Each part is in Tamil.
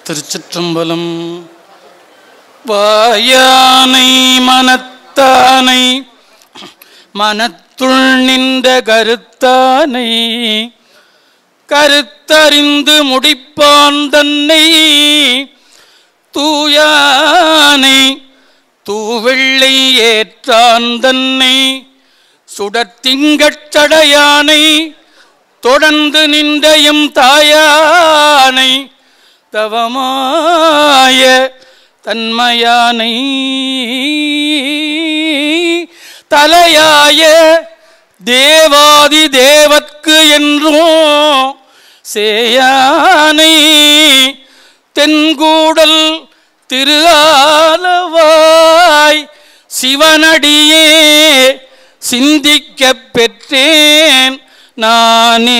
திருச்சிற்றம்பலம் வாயானை மனத்தானை மனத்துள் நின்ற கருத்தானை கருத்தறிந்து முடிப்பான் தன்னை தூயானை தூவெள்ளை ஏற்றான் தன்னை சுடத்திங்கட் சடையானை தொடர்ந்து நின்றயம் தாயானை தவமாய தன்மையானை தலையாய தேவாதி தேவர்க்கு என்றும் சேயானை தென்கூடல் திரு ஆலவாய் சிவனடியே சிந்திக்கப் பெற்றேன் நானே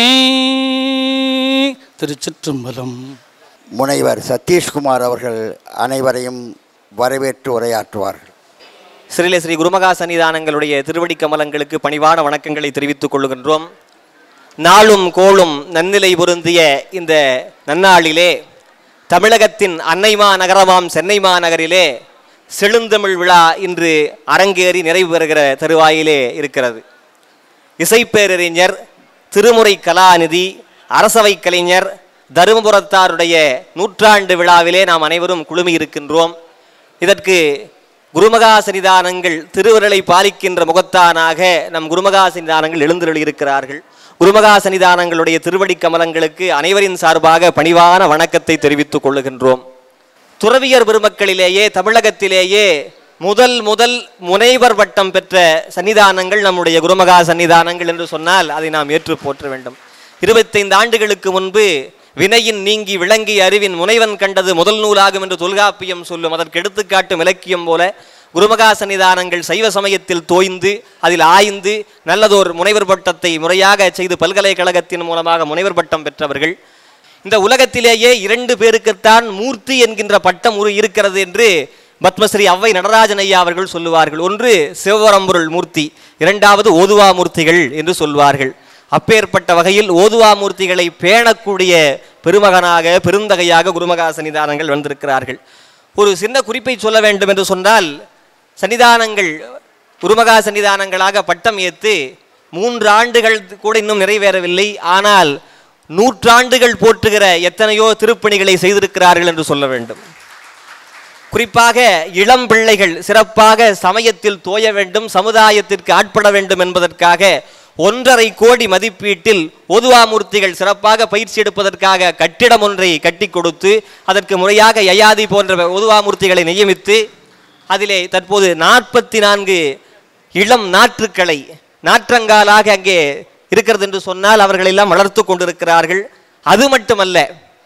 திருச்சிற்றம்பலம் முனைவர் சதீஷ்குமார் அவர்கள் அனைவரையும் வரவேற்று உரையாற்றுவார்கள் ஸ்ரீல ஸ்ரீ குருமகா சன்னிதானங்களுடைய திருவடி கமலங்களுக்கு பணிவான வணக்கங்களை தெரிவித்துக் கொள்கின்றோம் நாளும் கோளும் நன்னிலை பொருந்திய இந்த நன்னாளிலே தமிழகத்தின் அன்னைமா நகரமாம் சென்னை மாநகரிலே செழுந்தமிழ் விழா இன்று அரங்கேறி நிறைவு பெறுகிற தருவாயிலே இருக்கிறது இசைப்பேரறிஞர் திருமுறை கலாநிதி அரசவை கலைஞர் தருமபுரத்தாருடைய நூற்றாண்டு விழாவிலே நாம் அனைவரும் குழுமி இருக்கின்றோம் இதற்கு குருமகா சன்னிதானங்கள் திருவருளை பாலிக்கின்ற முகத்தானாக நம் குருமகா சன்னிதானங்கள் எழுந்தருளி இருக்கிறார்கள் குருமகா சன்னிதானங்களுடைய திருவடி கமலங்களுக்கு அனைவரின் சார்பாக பணிவான வணக்கத்தை தெரிவித்துக் கொள்ளுகின்றோம் துறவியர் பெருமக்களிலேயே தமிழகத்திலேயே முதல் முதல் முனைவர் பட்டம் பெற்ற சன்னிதானங்கள் நம்முடைய குருமகா சன்னிதானங்கள் என்று சொன்னால் அதை நாம் ஏற்று போற்ற வேண்டும் இருபத்தைந்து ஆண்டுகளுக்கு முன்பு வினையின் நீங்கி விளங்கி அறிவின் முனைவன் கண்டது முதல் நூலாகும் என்று தொல்காப்பியம் சொல்லும் அதற்கு எடுத்துக்காட்டும் இலக்கியம் போல குருமகா சன்னிதானங்கள் சைவ சமயத்தில் தோய்ந்து அதில் ஆய்ந்து நல்லதோர் முனைவர் பட்டத்தை முறையாக செய்து பல்கலைக்கழகத்தின் மூலமாக முனைவர் பட்டம் பெற்றவர்கள் இந்த உலகத்திலேயே இரண்டு பேருக்குத்தான் மூர்த்தி என்கின்ற பட்டம் ஒரு இருக்கிறது என்று பத்மஸ்ரீ அவ்வை நடராஜன் ஐயா அவர்கள் சொல்லுவார்கள் ஒன்று சிவபரம்பொருள் மூர்த்தி இரண்டாவது ஓதுவா மூர்த்திகள் என்று சொல்வார்கள் அப்பேற்பட்ட வகையில் ஓதுவா மூர்த்திகளை பேணக்கூடிய பெருமகனாக பெருந்தகையாக குருமகா சன்னிதானங்கள் வந்திருக்கிறார்கள் ஒரு சின்ன குறிப்பை சொல்ல வேண்டும் என்று சொன்னால் சன்னிதானங்கள் குருமகா சன்னிதானங்களாக பட்டம் ஏற்று மூன்று ஆண்டுகள் கூட இன்னும் நிறைவேறவில்லை ஆனால் நூற்றாண்டுகள் போற்றுகிற எத்தனையோ திருப்பணிகளை செய்திருக்கிறார்கள் என்று சொல்ல வேண்டும் குறிப்பாக இளம் பிள்ளைகள் சிறப்பாக சமயத்தில் தோய வேண்டும் சமுதாயத்திற்கு ஆட்பட வேண்டும் என்பதற்காக ஒன்றரை கோடி மதிப்பீட்டில் ஒதுவாமூர்த்திகள் சிறப்பாக பயிற்சி எடுப்பதற்காக கட்டிடம் ஒன்றை கட்டி கொடுத்து அதற்கு முறையாக யயாதி போன்ற ஒதுவாமூர்த்திகளை நியமித்து அதிலே தற்போது நாற்பத்தி நான்கு இளம் நாற்றுக்களை நாற்றங்காலாக அங்கே இருக்கிறது என்று சொன்னால் அவர்கள் எல்லாம் வளர்த்து கொண்டிருக்கிறார்கள் அது மட்டுமல்ல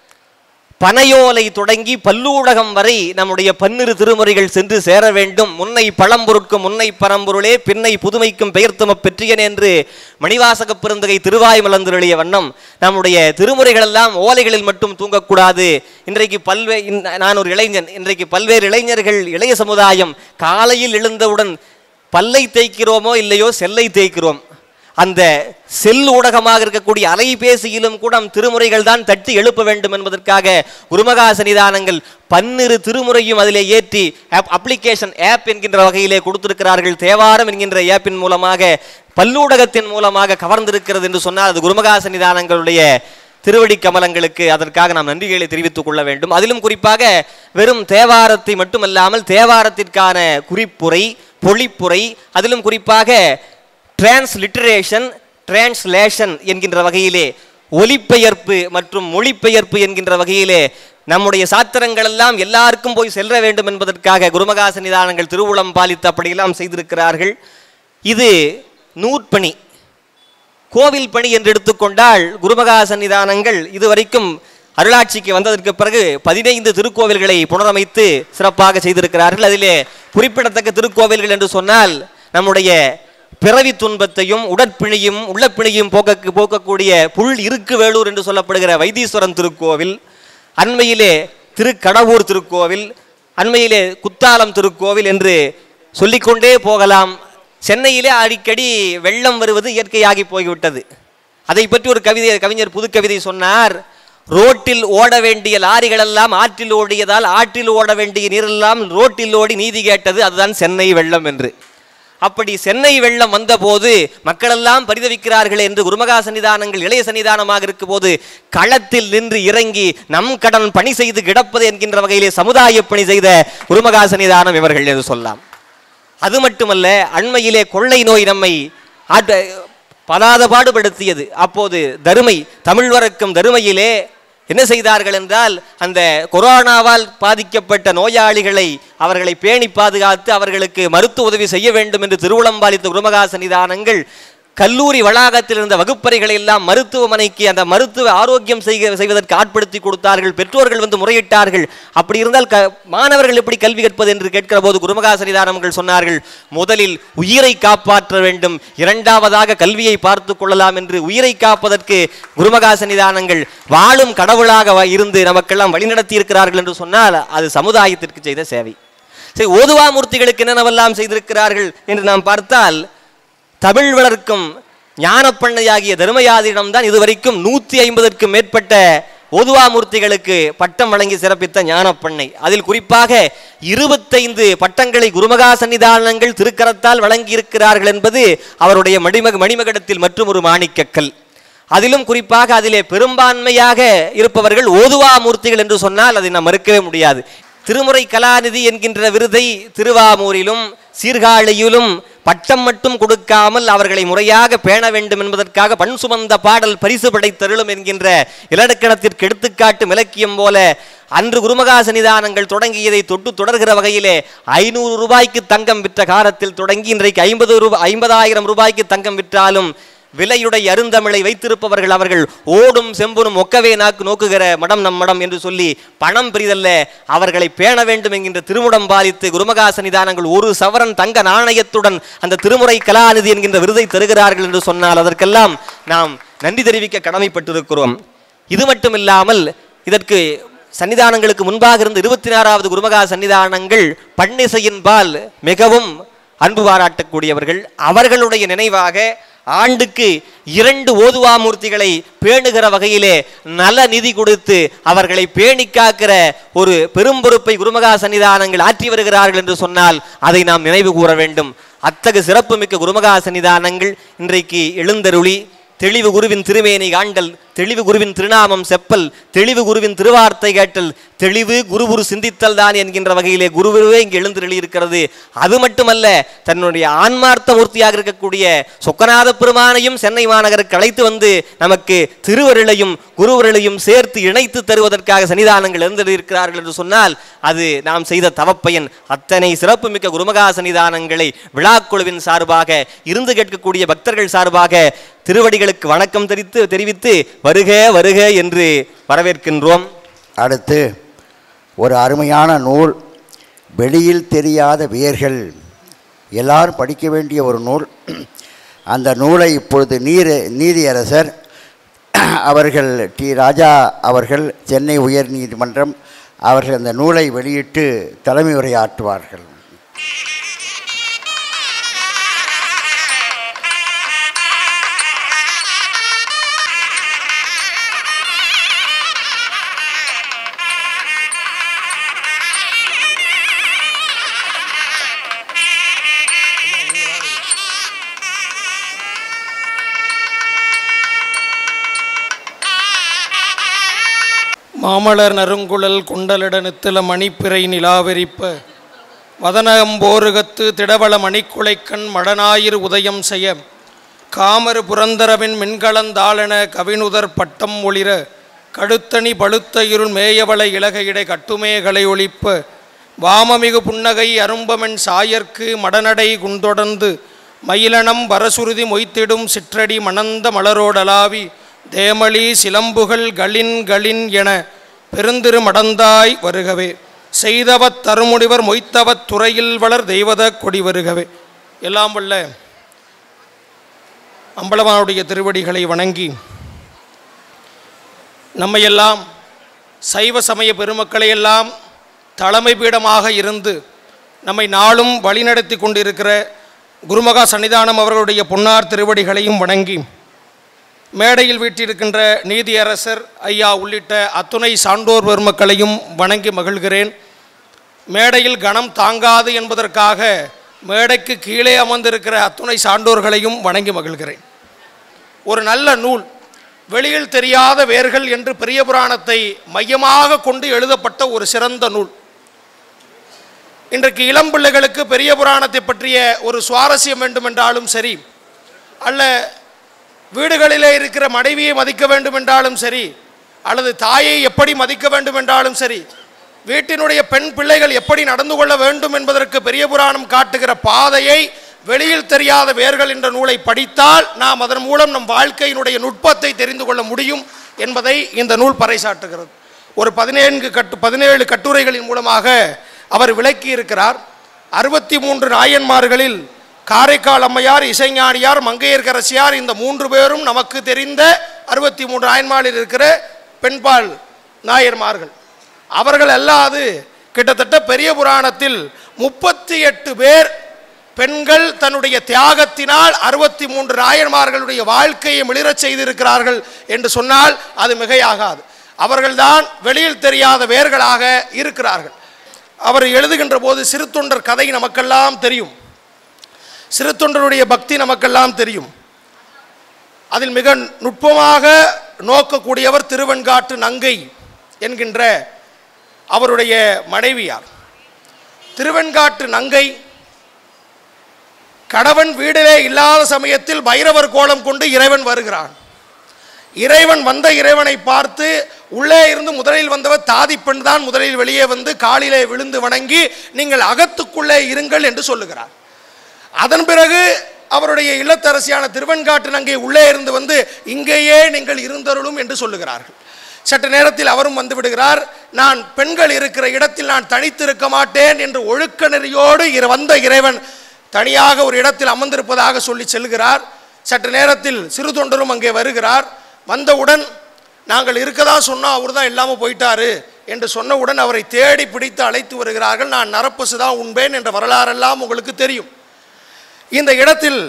பனையோலை தொடங்கி பல்லூடகம் வரை நம்முடைய பன்னிரு திருமுறைகள் சென்று சேர வேண்டும் முன்னை பழம்பொருட்கும் முன்னை பரம்பொருளே பின்னை புதுமைக்கும் பெயர்த்தும பெற்றியன் என்று மணிவாசக பெருந்தகை திருவாய் மலர்ந்தருளிய வண்ணம் நம்முடைய திருமுறைகள் எல்லாம் ஓலைகளில் மட்டும் தூங்கக்கூடாது இன்றைக்கு பல்வே இந்த- நான் ஒரு இளைஞன் இன்றைக்கு பல்வேறு இளைஞர்கள் இளைய சமுதாயம் காலையில் எழுந்தவுடன் பல்லை தேய்க்கிறோமோ இல்லையோ செல்லை தேய்க்கிறோம் அந்த செல் ஊடகமாக இருக்கக்கூடிய அலைபேசியிலும் கூட நம் திருமுறைகள் தான் தட்டி எழுப்ப வேண்டும் என்பதற்காக குருமகா சன்னிதானங்கள் பன்னிரு திருமுறையும் அதிலே ஏற்றி அப்ளிகேஷன் ஆப் என்கின்ற வகையிலே கொடுத்திருக்கிறார்கள் தேவாரம் என்கின்ற ஆப்பின் மூலமாக பல்லூடகத்தின் மூலமாக கவர்ந்திருக்கிறது என்று சொன்னால் அது குருமகா சன்னிதானங்களுடைய திருவடி கமலங்களுக்கு அதற்காக நாம் நன்றிகளை தெரிவித்துக் கொள்ள வேண்டும் அதிலும் குறிப்பாக வெறும் தேவாரத்தை மட்டுமல்லாமல் தேவாரத்திற்கான குறிப்புரை பொழிப்புரை அதிலும் குறிப்பாக டிரான்ஸ்லிட்டரேஷன் டிரான்ஸ்லேஷன் என்கின்ற வகையிலே ஒலிபெயர்ப்பு மற்றும் மொழிபெயர்ப்பு என்கின்ற வகையிலே நம்முடைய சாத்திரங்கள் எல்லாம் எல்லாருக்கும் போய் செல்ல வேண்டும் என்பதற்காக குருமகா சன்னிதானங்கள் திருவுளம் பாலித்து அப்படியெல்லாம் செய்திருக்கிறார்கள் இது நூற்பணி கோவில் பணி என்று எடுத்துக்கொண்டால் குருமகா சன்னிதானங்கள் இதுவரைக்கும் அருளாட்சிக்கு வந்ததற்கு பிறகு பதினைந்து திருக்கோவில்களை புனரமைத்து சிறப்பாக செய்திருக்கிறார்கள் அதிலே குறிப்பிடத்தக்க திருக்கோவில்கள் என்று சொன்னால் நம்முடைய பிறவி துன்பத்தையும் உடற்பிணியும் உள்ளப்பிணியும் போக்க போக்கக்கூடிய புல் இருக்கு வேலூர் என்று சொல்லப்படுகிற வைத்தீஸ்வரன் திருக்கோவில் அண்மையிலே திருக்கடவூர் திருக்கோவில் அண்மையிலே குத்தாலம் திருக்கோவில் என்று சொல்லிக்கொண்டே போகலாம் சென்னையிலே அடிக்கடி வெள்ளம் வருவது இயற்கையாகி போய்விட்டது அதை பற்றி ஒரு கவிதை கவிஞர் புது கவிதை சொன்னார் ரோட்டில் ஓட வேண்டிய லாரிகள் எல்லாம் ஆற்றில் ஓடியதால் ஆற்றில் ஓட வேண்டிய நீரெல்லாம் ரோட்டில் ஓடி நீதி கேட்டது அதுதான் சென்னை வெள்ளம் என்று அப்படி சென்னை வெள்ளம் வந்தபோது மக்களெல்லாம் பரிதவிக்கிறார்கள் என்று குருமகா சன்னிதானங்கள் இளைய சன்னிதானமாக இருக்கும் போது களத்தில் நின்று இறங்கி நம் கடன் பணி செய்து கிடப்பது என்கின்ற வகையிலே சமுதாய பணி செய்த குருமகா சன்னிதானம் இவர்கள் என்று சொல்லலாம் அது மட்டுமல்ல அண்மையிலே கொள்ளை நோய் நம்மை ஆட்ட படாத பாடுபடுத்தியது அப்போது தருமை தமிழ் வரக்கும் தருமையிலே என்ன செய்தார்கள் என்றால் அந்த கொரோனாவால் பாதிக்கப்பட்ட நோயாளிகளை அவர்களை பேணி பாதுகாத்து அவர்களுக்கு மருத்துவ உதவி செய்ய வேண்டும் என்று திருவுளம்பாலித்த குருமகா சன்னிதானங்கள் கல்லூரி வளாகத்தில் இருந்த வகுப்பறைகளை எல்லாம் மருத்துவமனைக்கு அந்த மருத்துவ ஆரோக்கியம் செய்க செய்வதற்கு ஆட்படுத்தி கொடுத்தார்கள் பெற்றோர்கள் வந்து முறையிட்டார்கள் அப்படி இருந்தால் க மாணவர்கள் எப்படி கல்வி கற்பது என்று கேட்கிற போது குருமகா சன்னிதானங்கள் சொன்னார்கள் முதலில் உயிரை காப்பாற்ற வேண்டும் இரண்டாவதாக கல்வியை பார்த்து கொள்ளலாம் என்று உயிரை காப்பதற்கு குருமகா சன்னிதானங்கள் வாழும் கடவுளாக வ- இருந்து நமக்கெல்லாம் வழிநடத்தி இருக்கிறார்கள் என்று சொன்னால் அது சமுதாயத்திற்கு செய்த சேவை சரி ஓதுவா மூர்த்திகளுக்கு என்னென்னவெல்லாம் செய்திருக்கிறார்கள் என்று நாம் பார்த்தால் தமிழ் வளர்க்கும் ஞானப்பண்ணையாகிய தர்மயாதியிடம்தான் இதுவரைக்கும் நூற்றி ஐம்பதற்கும் மேற்பட்ட ஓதுவாமூர்த்திகளுக்கு பட்டம் வழங்கி சிறப்பித்த ஞானப்பண்ணை அதில் குறிப்பாக இருபத்தைந்து பட்டங்களை குருமகா சன்னிதானங்கள் திருக்கரத்தால் வழங்கியிருக்கிறார்கள் என்பது அவருடைய மணிமக மணிமகடத்தில் மற்றும் ஒரு மாணிக்கக்கல் அதிலும் குறிப்பாக அதிலே பெரும்பான்மையாக இருப்பவர்கள் ஓதுவா மூர்த்திகள் என்று சொன்னால் அதை நாம் மறுக்கவே முடியாது திருமுறை கலாநிதி என்கின்ற விருதை திருவாமூரிலும் சீர்காழியிலும் பட்டம் மட்டும் கொடுக்காமல் அவர்களை முறையாக பேண வேண்டும் என்பதற்காக பண் சுமந்த பாடல் பரிசு படைத்தருளும் என்கின்ற இலக்கணத்திற்கு எடுத்துக்காட்டு இலக்கியம் போல அன்று குருமகா சன்னிதானங்கள் தொடங்கியதை தொட்டு தொடர்கிற வகையிலே ஐநூறு ரூபாய்க்கு தங்கம் விற்ற காலத்தில் தொடங்கி இன்றைக்கு ஐம்பது ரூபாய் ஐம்பதாயிரம் ரூபாய்க்கு தங்கம் விற்றாலும் விலையுடைய அருந்தமிழை வைத்திருப்பவர்கள் அவர்கள் ஓடும் செம்புனும் ஒக்கவே நாக்கு நோக்குகிற மடம் நம் மடம் என்று சொல்லி பணம் பெரிதல்ல அவர்களை பேண வேண்டும் என்கின்ற திருமுடம் பாலித்து குருமகா சன்னிதானங்கள் ஒரு சவரன் தங்க நாணயத்துடன் அந்த திருமுறை கலாநிதி என்கின்ற விருதை தருகிறார்கள் என்று சொன்னால் அதற்கெல்லாம் நாம் நன்றி தெரிவிக்க கடமைப்பட்டிருக்கிறோம் இது மட்டும் இல்லாமல் இதற்கு சன்னிதானங்களுக்கு முன்பாக இருந்த இருபத்தி ஆறாவது குருமகா சன்னிதானங்கள் பன்னிசையின்பால் மிகவும் அன்பு பாராட்டக்கூடியவர்கள் அவர்களுடைய நினைவாக ஆண்டுக்கு இரண்டு ஓதுவாமூர்த்திகளை பேணுகிற வகையிலே நல நிதி கொடுத்து அவர்களை பேணி காக்கிற ஒரு பெரும் பொறுப்பை குருமகா சன்னிதானங்கள் ஆற்றி வருகிறார்கள் என்று சொன்னால் அதை நாம் நினைவு கூற வேண்டும் அத்தகு சிறப்புமிக்க குருமகா சன்னிதானங்கள் இன்றைக்கு எழுந்தருளி தெளிவு குருவின் திருமேனி காண்டல் தெளிவு குருவின் திருநாமம் செப்பல் தெளிவு குருவின் திருவார்த்தை கேட்டல் தெளிவு குருகுரு சிந்தித்தல் தான் என்கின்ற வகையிலே குருவுருவே இங்கு எழுந்தருளி இருக்கிறது அது மட்டுமல்ல தன்னுடைய ஆன்மார்த்த மூர்த்தியாக இருக்கக்கூடிய சொக்கநாத பெருமானையும் சென்னை மாநகருக்கு அழைத்து வந்து நமக்கு திருவருளையும் குருவருளையும் சேர்த்து இணைத்து தருவதற்காக சன்னிதானங்கள் எழுந்திருக்கிறார்கள் என்று சொன்னால் அது நாம் செய்த தவப்பயன் அத்தனை சிறப்புமிக்க குருமகா சன்னிதானங்களை விழாக்குழுவின் சார்பாக இருந்து கேட்கக்கூடிய பக்தர்கள் சார்பாக திருவடிகளுக்கு வணக்கம் தெரிவித்து தெரிவித்து வருக வருக என்று வரவேற்கின்றோம் அடுத்து ஒரு அருமையான நூல் வெளியில் தெரியாத வேர்கள் எல்லாரும் படிக்க வேண்டிய ஒரு நூல் அந்த நூலை இப்பொழுது நீர் நீதியரசர் அவர்கள் டி ராஜா அவர்கள் சென்னை உயர்நீதிமன்றம் அவர்கள் அந்த நூலை வெளியிட்டு தலைமை உரையாற்றுவார்கள் மாமலர் நறுங்குழல் குண்டலிட நித்தில மணிப்பிறை நிலாவெறிப்ப வதனகம்போருகத்து திடவள மணிக்குலைக்கண் மடனாயிர் உதயம் செய்ய காமரு புரந்தரவின் மின்கலந்தாளன கவினுதர் பட்டம் ஒளிர கடுத்தணி பழுத்த இருள் மேயவள இலகையிடை கட்டுமேகலை ஒளிப்ப வாமமிகு புன்னகை அரும்பமென் சாயர்க்கு மடநடை குந்தொடர்ந்து மயிலனம் வரசுருதி மொய்த்திடும் சிற்றடி மணந்த மலரோடலாவி தேமளி சிலம்புகள் களின் களின் என பெருந்திரு மடந்தாய் வருகவே செய்தவத் தருமுடிவர் மொய்த்தவத் துறையில் வளர் தெய்வத கொடி வருகவே எல்லாம் வல்ல அம்பலவானுடைய திருவடிகளை வணங்கி நம்மையெல்லாம் சைவ சமய பெருமக்களையெல்லாம் தலைமை பீடமாக இருந்து நம்மை நாளும் வழிநடத்தி கொண்டிருக்கிற குருமகா சன்னிதானம் அவர்களுடைய பொன்னார் திருவடிகளையும் வணங்கி மேடையில் வீட்டிருக்கின்ற நீதியரசர் ஐயா உள்ளிட்ட அத்துணை சான்றோர் பெருமக்களையும் வணங்கி மகிழ்கிறேன் மேடையில் கணம் தாங்காது என்பதற்காக மேடைக்கு கீழே அமர்ந்திருக்கிற அத்துணை சான்றோர்களையும் வணங்கி மகிழ்கிறேன் ஒரு நல்ல நூல் வெளியில் தெரியாத வேர்கள் என்று பெரிய புராணத்தை மையமாக கொண்டு எழுதப்பட்ட ஒரு சிறந்த நூல் இன்றைக்கு இளம் பிள்ளைகளுக்கு பெரிய புராணத்தை பற்றிய ஒரு சுவாரஸ்யம் வேண்டுமென்றாலும் சரி அல்ல வீடுகளிலே இருக்கிற மனைவியை மதிக்க வேண்டும் என்றாலும் சரி அல்லது தாயை எப்படி மதிக்க வேண்டும் என்றாலும் சரி வீட்டினுடைய பெண் பிள்ளைகள் எப்படி நடந்து கொள்ள வேண்டும் என்பதற்கு பெரிய புராணம் காட்டுகிற பாதையை வெளியில் தெரியாத வேர்கள் என்ற நூலை படித்தால் நாம் அதன் மூலம் நம் வாழ்க்கையினுடைய நுட்பத்தை தெரிந்து கொள்ள முடியும் என்பதை இந்த நூல் பறைசாட்டுகிறது ஒரு பதினேழு கட்டு பதினேழு கட்டுரைகளின் மூலமாக அவர் விளக்கி இருக்கிறார் அறுபத்தி மூன்று நாயன்மார்களில் காரைக்கால் அம்மையார் இசைஞானியார் மங்கையர்கரசியார் இந்த மூன்று பேரும் நமக்கு தெரிந்த அறுபத்தி மூன்று நாயன்மாரில் இருக்கிற பெண்பால் நாயன்மார்கள் அவர்கள் அல்லாது கிட்டத்தட்ட பெரிய புராணத்தில் முப்பத்தி எட்டு பேர் பெண்கள் தன்னுடைய தியாகத்தினால் அறுபத்தி மூன்று நாயன்மார்களுடைய வாழ்க்கையை மிளிரச் செய்திருக்கிறார்கள் என்று சொன்னால் அது மிகையாகாது அவர்கள்தான் வெளியில் தெரியாத வேர்களாக இருக்கிறார்கள் அவர் எழுதுகின்ற போது சிறு தொண்டர் கதை நமக்கெல்லாம் தெரியும் சிறு தொண்டருடைய பக்தி நமக்கெல்லாம் தெரியும் அதில் மிக நுட்பமாக நோக்கக்கூடியவர் திருவெண்காட்டு நங்கை என்கின்ற அவருடைய மனைவியார் திருவெண்காட்டு நங்கை கணவன் வீடிலே இல்லாத சமயத்தில் பைரவர் கோலம் கொண்டு இறைவன் வருகிறான் இறைவன் வந்த இறைவனை பார்த்து உள்ளே இருந்து முதலில் வந்தவர் தாதி பெண் தான் முதலில் வெளியே வந்து காலிலே விழுந்து வணங்கி நீங்கள் அகத்துக்குள்ளே இருங்கள் என்று சொல்லுகிறார் அதன் பிறகு அவருடைய இல்லத்தரசியான திருவெண்காட்டு நங்கை உள்ளே இருந்து வந்து இங்கேயே நீங்கள் இருந்தருளும் என்று சொல்லுகிறார்கள் சற்று நேரத்தில் அவரும் வந்து விடுகிறார் நான் பெண்கள் இருக்கிற இடத்தில் நான் தனித்திருக்க மாட்டேன் என்று ஒழுக்க நெறியோடு இர- வந்த இறைவன் தனியாக ஒரு இடத்தில் அமர்ந்திருப்பதாக சொல்லி செல்கிறார் சற்று நேரத்தில் சிறு தொண்டரும் அங்கே வருகிறார் வந்தவுடன் நாங்கள் இருக்கதா சொன்னோம் அவர் தான் இல்லாமல் போயிட்டாரு என்று சொன்னவுடன் அவரை தேடி பிடித்து அழைத்து வருகிறார்கள் நான் நரப்பசு தான் உண்பேன் என்ற வரலாறெல்லாம் உங்களுக்கு தெரியும் இந்த இடத்தில்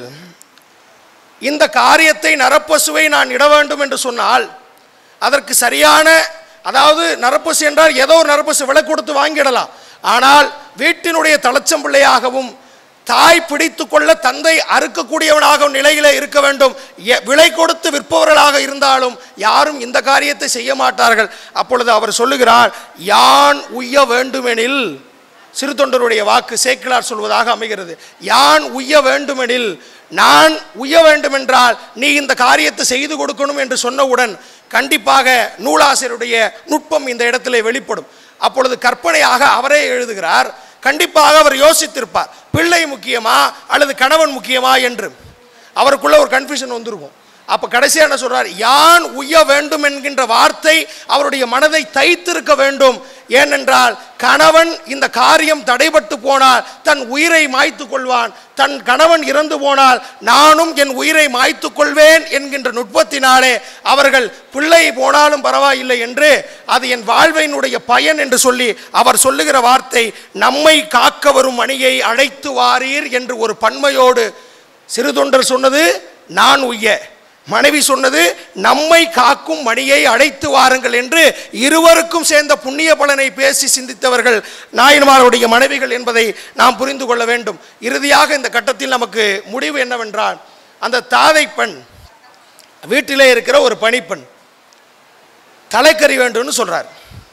இந்த காரியத்தை நரப்பசுவை நான் இட வேண்டும் என்று சொன்னால் அதற்கு சரியான அதாவது நரப்பசு என்றால் ஏதோ ஒரு நரப்பசு விலை கொடுத்து வாங்கிடலாம் ஆனால் வீட்டினுடைய தளச்சம் பிள்ளையாகவும் தாய் பிடித்து கொள்ள தந்தை அறுக்கக்கூடியவனாக நிலையிலே இருக்க வேண்டும் எ- விலை கொடுத்து விற்பவர்களாக இருந்தாலும் யாரும் இந்த காரியத்தை செய்ய மாட்டார்கள் அப்பொழுது அவர் சொல்லுகிறார் யான் உய்ய வேண்டுமெனில் சிறு தொண்டருடைய வாக்கு சேக்கிலார் சொல்வதாக அமைகிறது யான் உய்ய வேண்டுமெனில் நான் உய்ய வேண்டுமென்றால் நீ இந்த காரியத்தை செய்து கொடுக்கணும் என்று சொன்னவுடன் கண்டிப்பாக நூலாசிரியருடைய நுட்பம் இந்த இடத்திலே வெளிப்படும் அப்பொழுது கற்பனையாக அவரே எழுதுகிறார் கண்டிப்பாக அவர் யோசித்திருப்பார் பிள்ளை முக்கியமா அல்லது கணவன் முக்கியமா என்று அவருக்குள்ள ஒரு கன்ஃபியூஷன் வந்திருக்கும் அப்ப கடைசியா என்ன சொல்றார் யான் உய்ய வேண்டும் என்கின்ற வார்த்தை அவருடைய மனதை தைத்திருக்க வேண்டும் ஏனென்றால் கணவன் இந்த காரியம் தடைபட்டு போனால் தன் உயிரை மாய்த்து கொள்வான் தன் கணவன் இறந்து போனால் நானும் என் உயிரை மாய்த்து கொள்வேன் என்கின்ற நுட்பத்தினாலே அவர்கள் பிள்ளை போனாலும் பரவாயில்லை என்று அது என் வாழ்வினுடைய பயன் என்று சொல்லி அவர் சொல்லுகிற வார்த்தை நம்மை காக்க வரும் மணியை அழைத்து வாரீர் என்று ஒரு பன்மையோடு சிறு தொண்டர் சொன்னது நான் உய்ய மனைவி சொன்னது நம்மை காக்கும் மணியை அழைத்து வாருங்கள் என்று இருவருக்கும் சேர்ந்த புண்ணிய பலனை பேசி சிந்தித்தவர்கள் நாயன்மாருடைய மனைவிகள் என்பதை நாம் புரிந்து கொள்ள வேண்டும் இறுதியாக இந்த கட்டத்தில் நமக்கு முடிவு என்னவென்றால் அந்த தாதை பெண் வீட்டிலே இருக்கிற ஒரு பணிப்பெண் தலைக்கறி வேண்டும்னு சொல்றார்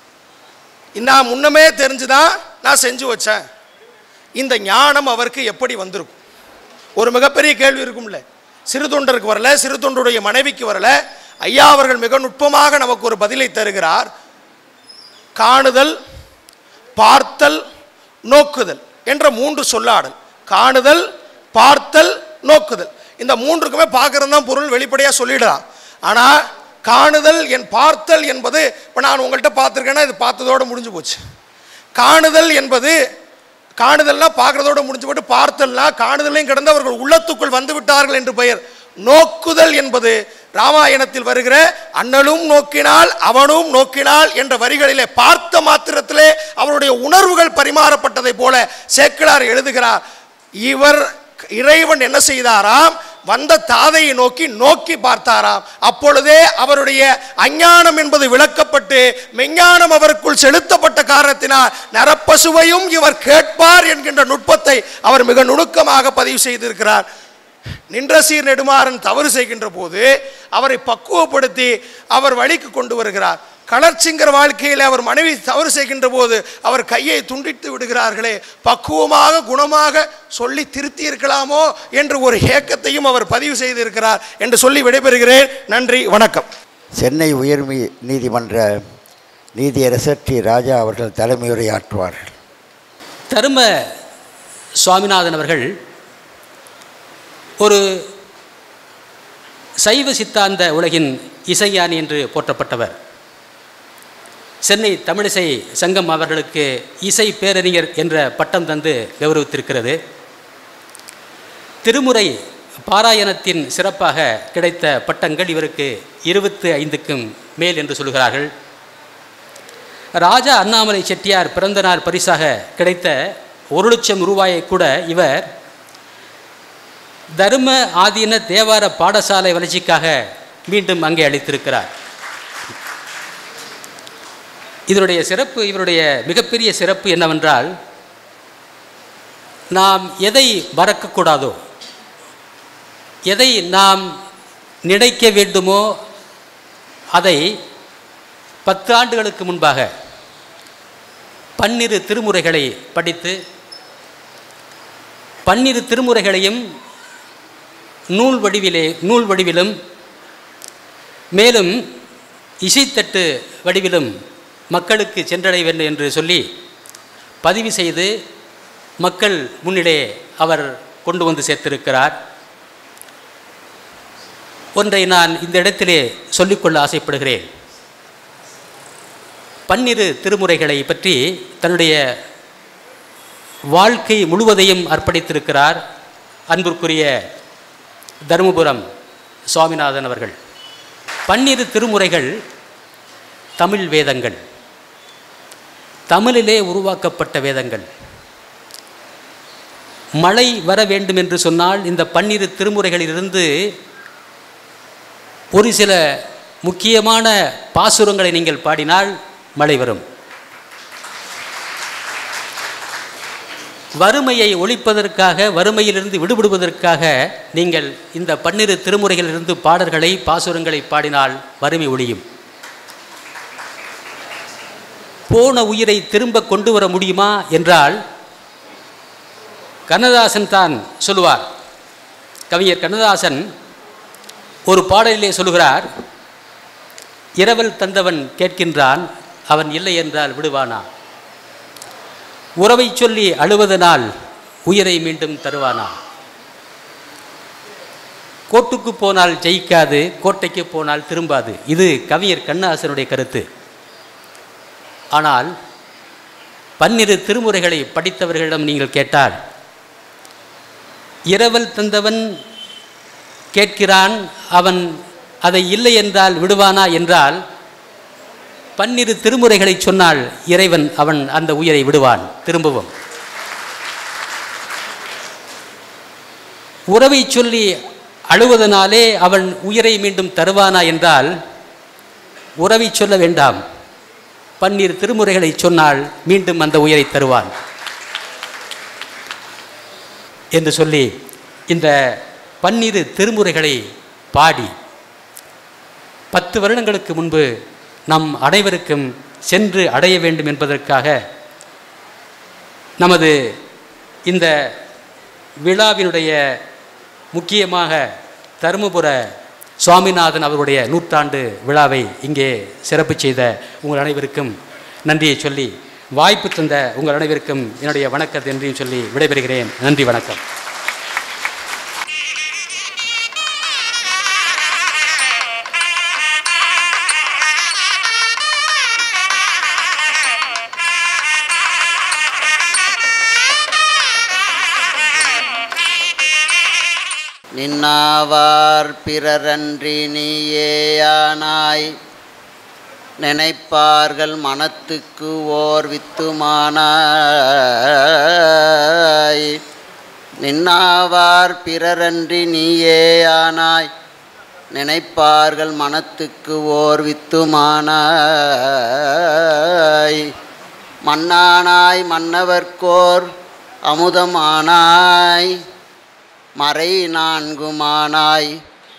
நான் முன்னமே தெரிஞ்சுதான் நான் செஞ்சு வச்சேன் இந்த ஞானம் அவருக்கு எப்படி வந்திருக்கும் ஒரு மிகப்பெரிய கேள்வி இருக்கும்ல சிறு தொண்டருக்கு வரல சிறு தொண்டருடைய மனைவிக்கு வரல ஐயா அவர்கள் மிக நுட்பமாக நமக்கு ஒரு பதிலை தருகிறார் காணுதல் பார்த்தல் நோக்குதல் என்ற மூன்று சொல்லாடல் காணுதல் பார்த்தல் நோக்குதல் இந்த மூன்றுக்குமே பார்க்கறது தான் பொருள் வெளிப்படையாக சொல்லிடலாம் ஆனால் காணுதல் என் பார்த்தல் என்பது இப்போ நான் உங்கள்கிட்ட பார்த்துருக்கேன்னா இது பார்த்ததோடு முடிஞ்சு போச்சு காணுதல் என்பது காணுதல்னா பார்க்கறதோட முடிஞ்சு போட்டு பார்த்தல்னா காணுதலையும் கடந்து அவர்கள் உள்ளத்துக்குள் வந்து விட்டார்கள் என்று பெயர் நோக்குதல் என்பது ராமாயணத்தில் வருகிற அண்ணலும் நோக்கினால் அவனும் நோக்கினால் என்ற வரிகளிலே பார்த்த மாத்திரத்திலே அவருடைய உணர்வுகள் பரிமாறப்பட்டதை போல சேக்கிழார் எழுதுகிறார் இவர் இறைவன் என்ன செய்தாராம் வந்த தாதையை நோக்கி நோக்கி பார்த்தாராம் அப்பொழுதே அவருடைய அஞ்ஞானம் என்பது விளக்கப்பட்டு மெஞ்ஞானம் அவருக்குள் செலுத்தப்பட்ட காரணத்தினால் நரப்பசுவையும் இவர் கேட்பார் என்கின்ற நுட்பத்தை அவர் மிக நுணுக்கமாக பதிவு செய்திருக்கிறார் நின்ற சீர் நெடுமாறன் தவறு செய்கின்ற போது அவரை பக்குவப்படுத்தி அவர் வழிக்கு கொண்டு வருகிறார் கலர்ச்சிங்கிற வாழ்க்கையில் அவர் மனைவி தவறு செய்கின்ற போது அவர் கையை துண்டித்து விடுகிறார்களே பக்குவமாக குணமாக சொல்லி திருத்தி இருக்கலாமோ என்று ஒரு ஏக்கத்தையும் அவர் பதிவு செய்திருக்கிறார் என்று சொல்லி விடைபெறுகிறேன் நன்றி வணக்கம் சென்னை உயர் மீ- நீதிமன்ற நீதியரசர் டி ராஜா அவர்கள் தலைமையுரையாற்றுவார்கள் தரும சுவாமிநாதன் அவர்கள் ஒரு சைவ சித்தாந்த உலகின் இசைஞானி என்று போற்றப்பட்டவர் சென்னை தமிழிசை சங்கம் அவர்களுக்கு இசை பேரறிஞர் என்ற பட்டம் தந்து கௌரவித்திருக்கிறது திருமுறை பாராயணத்தின் சிறப்பாக கிடைத்த பட்டங்கள் இவருக்கு இருபத்து ஐந்துக்கும் மேல் என்று சொல்கிறார்கள் ராஜா அண்ணாமலை செட்டியார் பிறந்தநாள் பரிசாக கிடைத்த ஒரு லட்சம் ரூபாயை கூட இவர் தரும ஆதீன தேவார பாடசாலை வளர்ச்சிக்காக மீண்டும் அங்கே அளித்திருக்கிறார் இதனுடைய சிறப்பு இவருடைய மிகப்பெரிய சிறப்பு என்னவென்றால் நாம் எதை மறக்கக்கூடாதோ எதை நாம் நினைக்க வேண்டுமோ அதை பத்து ஆண்டுகளுக்கு முன்பாக பன்னிரு திருமுறைகளை படித்து பன்னிரு திருமுறைகளையும் நூல் வடிவிலே நூல் வடிவிலும் மேலும் இசைத்தட்டு வடிவிலும் மக்களுக்கு சென்றடைய வேண்டும் என்று சொல்லி பதிவு செய்து மக்கள் முன்னிலே அவர் கொண்டு வந்து சேர்த்திருக்கிறார் ஒன்றை நான் இந்த இடத்திலே சொல்லிக்கொள்ள ஆசைப்படுகிறேன் பன்னிரு திருமுறைகளை பற்றி தன்னுடைய வாழ்க்கை முழுவதையும் அர்ப்பணித்திருக்கிறார் அன்பிற்குரிய தருமபுரம் சுவாமிநாதன் அவர்கள் பன்னிரு திருமுறைகள் தமிழ் வேதங்கள் தமிழிலே உருவாக்கப்பட்ட வேதங்கள் மழை வர வேண்டும் என்று சொன்னால் இந்த பன்னிரு திருமுறைகளிலிருந்து ஒரு சில முக்கியமான பாசுரங்களை நீங்கள் பாடினால் மழை வரும் வறுமையை ஒழிப்பதற்காக வறுமையிலிருந்து விடுபடுவதற்காக நீங்கள் இந்த பன்னிரு திருமுறைகளிலிருந்து பாடல்களை பாசுரங்களை பாடினால் வறுமை ஒழியும் போன உயிரை திரும்ப கொண்டு வர முடியுமா என்றால் கண்ணதாசன் தான் சொல்லுவார் கவிஞர் கண்ணதாசன் ஒரு பாடலிலே சொல்லுகிறார் இரவல் தந்தவன் கேட்கின்றான் அவன் இல்லை என்றால் விடுவானா உறவை சொல்லி அழுவதனால் உயிரை மீண்டும் தருவானா கோட்டுக்கு போனால் ஜெயிக்காது கோட்டைக்கு போனால் திரும்பாது இது கவிஞர் கண்ணதாசனுடைய கருத்து ஆனால் பன்னிரு திருமுறைகளை படித்தவர்களிடம் நீங்கள் கேட்டால் இரவல் தந்தவன் கேட்கிறான் அவன் அதை இல்லை என்றால் விடுவானா என்றால் பன்னிரு திருமுறைகளை சொன்னால் இறைவன் அவன் அந்த உயிரை விடுவான் திரும்பவும் உறவை சொல்லி அழுவதனாலே அவன் உயிரை மீண்டும் தருவானா என்றால் உறவை சொல்ல வேண்டாம் பன்னிரு திருமுறைகளை சொன்னால் மீண்டும் அந்த உயிரை தருவான் என்று சொல்லி இந்த பன்னிரு திருமுறைகளை பாடி பத்து வருடங்களுக்கு முன்பு நம் அனைவருக்கும் சென்று அடைய வேண்டும் என்பதற்காக நமது இந்த விழாவினுடைய முக்கியமாக தருமபுர சுவாமிநாதன் அவருடைய நூற்றாண்டு விழாவை இங்கே சிறப்பு செய்த உங்கள் அனைவருக்கும் நன்றியை சொல்லி வாய்ப்பு தந்த உங்கள் அனைவருக்கும் என்னுடைய வணக்கத்தை நன்றியும் சொல்லி விடைபெறுகிறேன் நன்றி வணக்கம் நின்னாவார் பிறரன்றி நீயேயானாய் நினைப்பார்கள் மனத்துக்கு ஓர் வித்துமானாய் நின்னாவார் பிறரன்றி நீயே ஆனாய் நினைப்பார்கள் மனத்துக்கு ஓர் வித்துமானாய் மன்னானாய் மன்னவர்க்கோர் அமுதமானாய் மறை நான்குமானாய்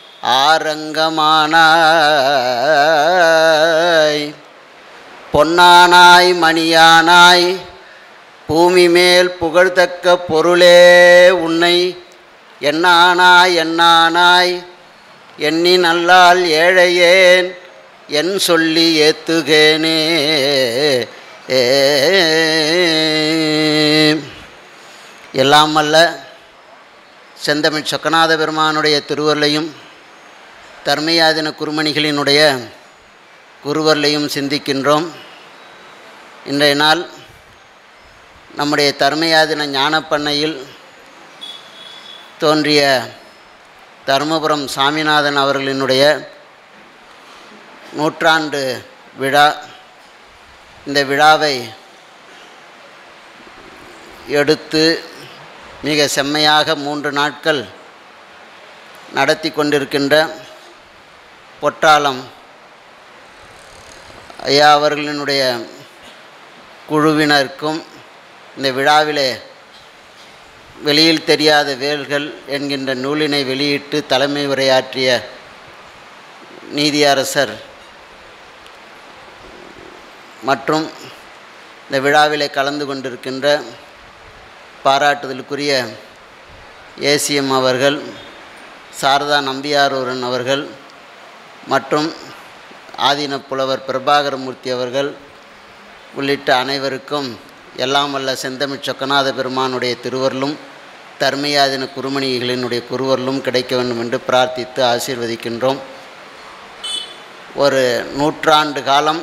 ஆரங்கமானாய் பொன்னானாய் மணியானாய் பூமி மேல் புகழ்தக்க பொருளே உன்னை என்னானாய் என்னானாய் எண்ணி நல்லால் ஏழையேன் என் சொல்லி ஏத்துகேனே ஏ எல்லாம் அல்ல செந்தமிழ் சொக்கநாத பெருமானுடைய திருவருளையும் தர்மயாதின குருமணிகளினுடைய குருவர்லையும் சிந்திக்கின்றோம் இன்றைய நாள் நம்முடைய தர்மயாதின ஞானப்பண்ணையில் தோன்றிய தருமபுரம் சாமிநாதன் அவர்களினுடைய நூற்றாண்டு விழா இந்த விழாவை எடுத்து மிக செம்மையாக மூன்று நாட்கள் நடத்தி கொண்டிருக்கின்ற பொற்றாளம் ஐயா அவர்களினுடைய குழுவினருக்கும் இந்த விழாவிலே வெளியில் தெரியாத வேல்கள் என்கின்ற நூலினை வெளியிட்டு தலைமை உரையாற்றிய நீதியரசர் மற்றும் இந்த விழாவிலே கலந்து கொண்டிருக்கின்ற பாராட்டுதலுக்குரிய ஏசிஎம் அவர்கள் சாரதா நம்பியாரூரன் அவர்கள் மற்றும் ஆதீன புலவர் பிரபாகரமூர்த்தி அவர்கள் உள்ளிட்ட அனைவருக்கும் எல்லாம் வல்ல செந்தமிழ் சொக்கநாத பெருமானுடைய திருவருளும் தர்மயாதின குருமணிகளினுடைய குருவருளும் கிடைக்க வேண்டும் என்று பிரார்த்தித்து ஆசீர்வதிக்கின்றோம் ஒரு நூற்றாண்டு காலம்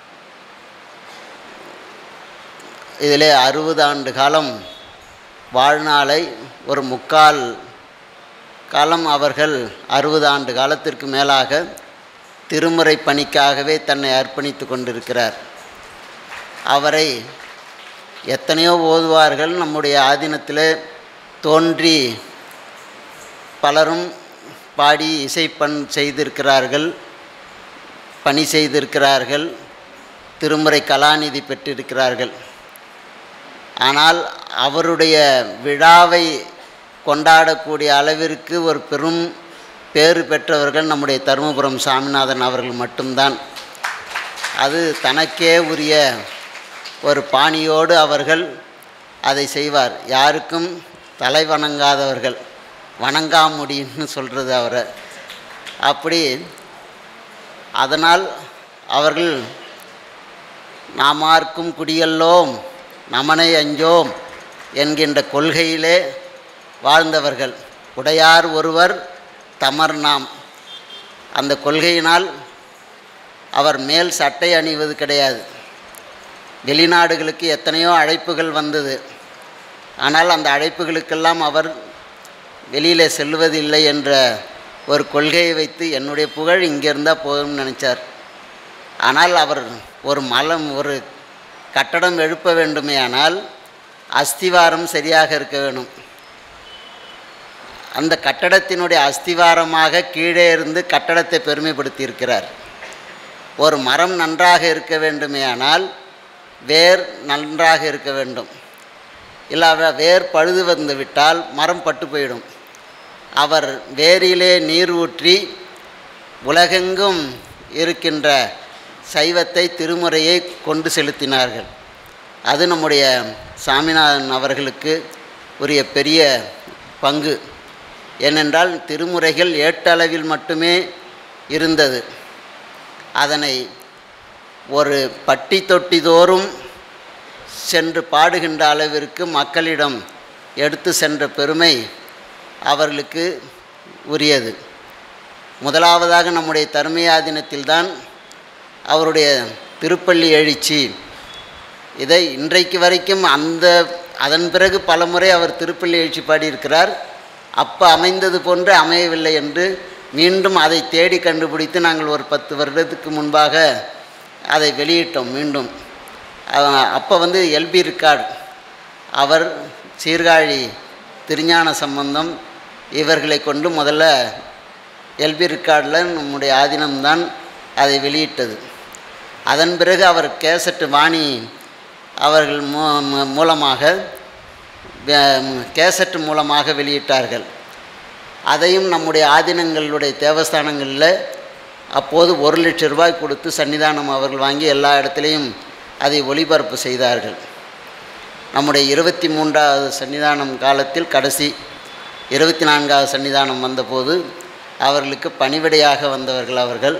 இதிலே அறுபது ஆண்டு காலம் வாழ்நாளை ஒரு முக்கால் காலம் அவர்கள் அறுபது ஆண்டு காலத்திற்கு மேலாக திருமுறை பணிக்காகவே தன்னை அர்ப்பணித்து கொண்டிருக்கிறார் அவரை எத்தனையோ ஓதுவார்கள் நம்முடைய ஆதீனத்தில் தோன்றி பலரும் பாடி இசை பண் செய்திருக்கிறார்கள் பணி செய்திருக்கிறார்கள் திருமுறை கலாநிதி பெற்றிருக்கிறார்கள் ஆனால் அவருடைய விழாவை கொண்டாடக்கூடிய அளவிற்கு ஒரு பெரும் பேறு பெற்றவர்கள் நம்முடைய தருமபுரம் சாமிநாதன் அவர்கள் மட்டும்தான் அது தனக்கே உரிய ஒரு பாணியோடு அவர்கள் அதை செய்வார் யாருக்கும் தலை வணங்காதவர்கள் வணங்காமுடின்னு சொல்கிறது அவரை அப்படி அதனால் அவர்கள் நாமார்க்கும் குடியல்லோம் நமனை அஞ்சோம் என்கின்ற கொள்கையிலே வாழ்ந்தவர்கள் உடையார் ஒருவர் தமர் நாம் அந்த கொள்கையினால் அவர் மேல் சட்டை அணிவது கிடையாது வெளிநாடுகளுக்கு எத்தனையோ அழைப்புகள் வந்தது ஆனால் அந்த அழைப்புகளுக்கெல்லாம் அவர் வெளியில் செல்வதில்லை என்ற ஒரு கொள்கையை வைத்து என்னுடைய புகழ் இங்கே இருந்தால் போதும்னு நினச்சார் ஆனால் அவர் ஒரு மலம் ஒரு கட்டடம் எழுப்ப வேண்டுமே ஆனால் அஸ்திவாரம் சரியாக இருக்க வேணும் அந்த கட்டடத்தினுடைய அஸ்திவாரமாக கீழே இருந்து கட்டடத்தை பெருமைப்படுத்தி இருக்கிறார் ஒரு மரம் நன்றாக இருக்க வேண்டுமே ஆனால் வேர் நன்றாக இருக்க வேண்டும் இல்லாத வேர் பழுது வந்து விட்டால் மரம் பட்டு போயிடும் அவர் வேரிலே நீர் ஊற்றி உலகெங்கும் இருக்கின்ற சைவத்தை திருமுறையை கொண்டு செலுத்தினார்கள் அது நம்முடைய சாமிநாதன் அவர்களுக்கு உரிய பெரிய பங்கு ஏனென்றால் திருமுறைகள் ஏட்டளவில் மட்டுமே இருந்தது அதனை ஒரு பட்டி தொட்டி தோறும் சென்று பாடுகின்ற அளவிற்கு மக்களிடம் எடுத்து சென்ற பெருமை அவர்களுக்கு உரியது முதலாவதாக நம்முடைய தர்மயாதினத்தில்தான் அவருடைய திருப்பள்ளி எழுச்சி இதை இன்றைக்கு வரைக்கும் அந்த அதன் பிறகு பலமுறை அவர் திருப்பள்ளி எழுச்சி பாடியிருக்கிறார் அப்போ அமைந்தது போன்று அமையவில்லை என்று மீண்டும் அதை தேடி கண்டுபிடித்து நாங்கள் ஒரு பத்து வருடத்துக்கு முன்பாக அதை வெளியிட்டோம் மீண்டும் அப்போ வந்து எல்பி ரிக்கார்டு அவர் சீர்காழி திருஞான சம்பந்தம் இவர்களை கொண்டு முதல்ல எல்பி ரெக்கார்டில் நம்முடைய ஆதீனம்தான் அதை வெளியிட்டது அதன் பிறகு அவர் கேசட்டு வாணி அவர்கள் மூ மூ- மூலமாக வே- கேசட்டு மூலமாக வெளியிட்டார்கள் அதையும் நம்முடைய ஆதீனங்களுடைய தேவஸ்தானங்களில் அப்போது ஒரு லட்சம் ரூபாய் கொடுத்து சன்னிதானம் அவர்கள் வாங்கி எல்லா இடத்துலையும் அதை ஒளிபரப்பு செய்தார்கள் நம்முடைய இருபத்தி மூன்றாவது சன்னிதானம் காலத்தில் கடைசி இருபத்தி நான்காவது சன்னிதானம் வந்தபோது அவர்களுக்கு பணிவிடையாக வந்தவர்கள் அவர்கள்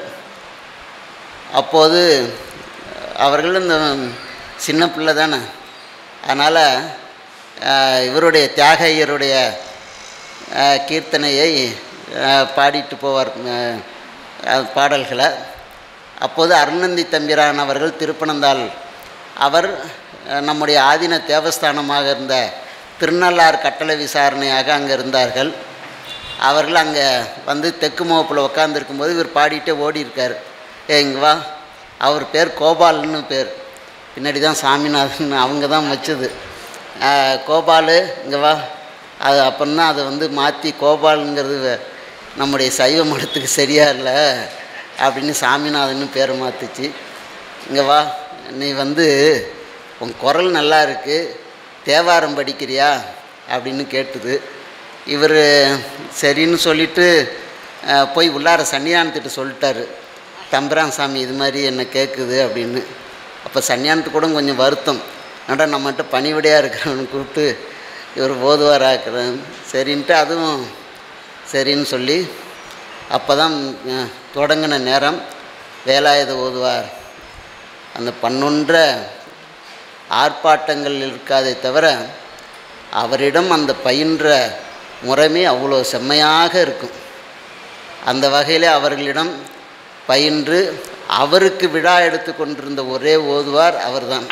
அப்போது அவர்கள் இந்த சின்ன பிள்ளை தானே அதனால் இவருடைய தியாக ஐயருடைய அஹ், கீர்த்தனையை அஹ், பாடிட்டு போவார் அஹ், அஹ், பாடல்களை அப்போது அருணந்தி தம்பிரான் அவர்கள் திருப்பனந்தாள் அவர் அஹ், நம்முடைய ஆதீன தேவஸ்தானமாக இருந்த திருநள்ளார் கட்டளை விசாரணையாக அங்கே இருந்தார்கள் அவர்கள் அங்கே வந்து தெற்கு முகப்பில் உட்காந்துருக்கும்போது இவர் பாடிட்டே ஓடி இருக்கார் ஏ இங்கே வா அவர் பேர் கோபால்னு பேர் பின்னாடி தான் சாமிநாதன் அவங்க தான் வச்சது ஆஹ், கோபாலு இங்கே வா அது அப்புறம்தான் அதை வந்து மாற்றி கோபாலுங்கிறது வே- நம்முடைய சைவ மடத்துக்கு சரியா இல்லை அப்படின்னு சாமிநாதன் பேரை மாற்றுச்சு இங்கே வா நீ வந்து உன் குரல் நல்லா இருக்குது தேவாரம் படிக்கிறியா அப்படின்னு கேட்டுது இவர் சரின்னு சொல்லிட்டு அஹ், போய் உள்ளார சன்னிதானத்திட்ட சொல்லிட்டாரு தம்பிரான் சாமி இது மாதிரி என்ன கேட்குது அப்படின்னு அப்போ சன்னியானத்துக்கு கூட கொஞ்சம் வருத்தம் ஏன்டா நம்மகிட்ட பணிவிடையாக இருக்கிறவனு கூப்பிட்டு இவர் ஓதுவாராக்குறேன் சரின்ட்டு அதுவும் சரின்னு சொல்லி அப்போ தான் தொடங்கின நேரம் வேலாயுத ஓதுவார் அந்த பன்னொன்ற ஆர்ப்பாட்டங்கள் இருக்காதே தவிர அவரிடம் அந்த பயின்ற முறைமை அவ்வளோ செம்மையாக இருக்கும் அந்த வகையில் அவர்களிடம் பயின்று அவருக்கு விழா எடுத்து கொண்டிருந்த ஒரே ஓதுவார் அவர்தான்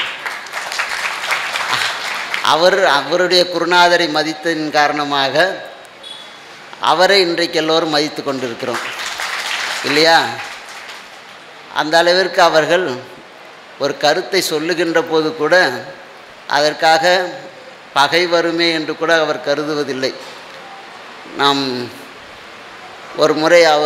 அவர் அவருடைய குருநாதரை மதித்ததின் காரணமாக அவரை இன்றைக்கு எல்லோரும் மதித்து கொண்டிருக்கிறோம் இல்லையா அந்த அளவிற்கு அவர்கள் ஒரு கருத்தை சொல்லுகின்ற போது கூட அதற்காக பகை வருமே என்று கூட அவர் கருதுவதில்லை நாம் ஒரு முறை அவ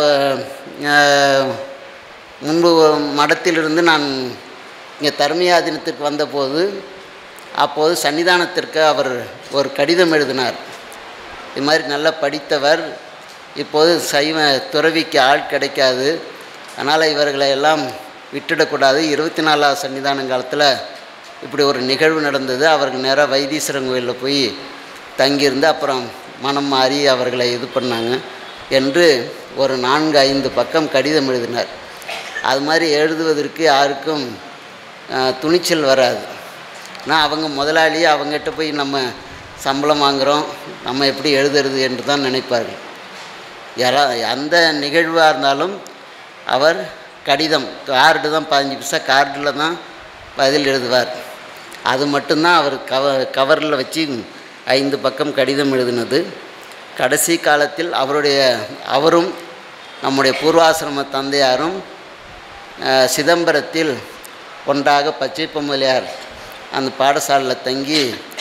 அஹ், முன்பு மடத்திலிருந்து நான் இங்கே தர்மியாதீனத்திற்கு வந்தபோது அப்போது சன்னிதானத்திற்கு அவர் ஒரு கடிதம் எழுதினார் இது மாதிரி நல்லா படித்தவர் இப்போது சைவ துறவிக்கு ஆள் கிடைக்காது அதனால் இவர்களை எல்லாம் விட்டுடக்கூடாது இருபத்தி நாலாவது சன்னிதான காலத்தில் இப்படி ஒரு நிகழ்வு நடந்தது அவர்கள் நேராக வைத்தீஸ்வரன் கோயிலில் போய் தங்கியிருந்து அப்புறம் மனம் மாறி அவர்களை இது பண்ணாங்க என்று ஒரு நான்கு ஐந்து பக்கம் கடிதம் எழுதினார் அது மாதிரி எழுதுவதற்கு யாருக்கும் அஹ், துணிச்சல் வராது ஆனால் அவங்க முதலாளி அவங்ககிட்ட போய் நம்ம சம்பளம் வாங்குகிறோம் நம்ம எப்படி எழுதுறது என்று தான் நினைப்பார்கள் யாரா அந்த நிகழ்வாக இருந்தாலும் அவர் கடிதம் கார்டு தான் பதினஞ்சு பைசா கார்டில் தான் பதில் எழுதுவார் அது மட்டும்தான் அவர் கவ கவரில் வச்சு ஐந்து பக்கம் கடிதம் எழுதினது கடைசி காலத்தில் அவருடைய அவரும் நம்முடைய பூர்வாசிரம தந்தையாரும் அஹ், சிதம்பரத்தில் ஒன்றாக பச்சை பொம்மலையார் அந்த பாடசாலையில் தங்கி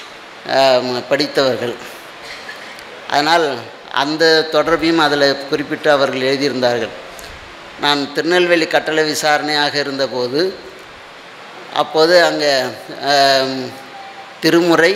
அஹ், படித்தவர்கள் அதனால் அந்த தொடர்பையும் அதில் குறிப்பிட்டு அவர்கள் எழுதியிருந்தார்கள் நான் திருநெல்வேலி கட்டளை விசாரணையாக இருந்தபோது அப்போது அங்கே ஆம், திருமுறை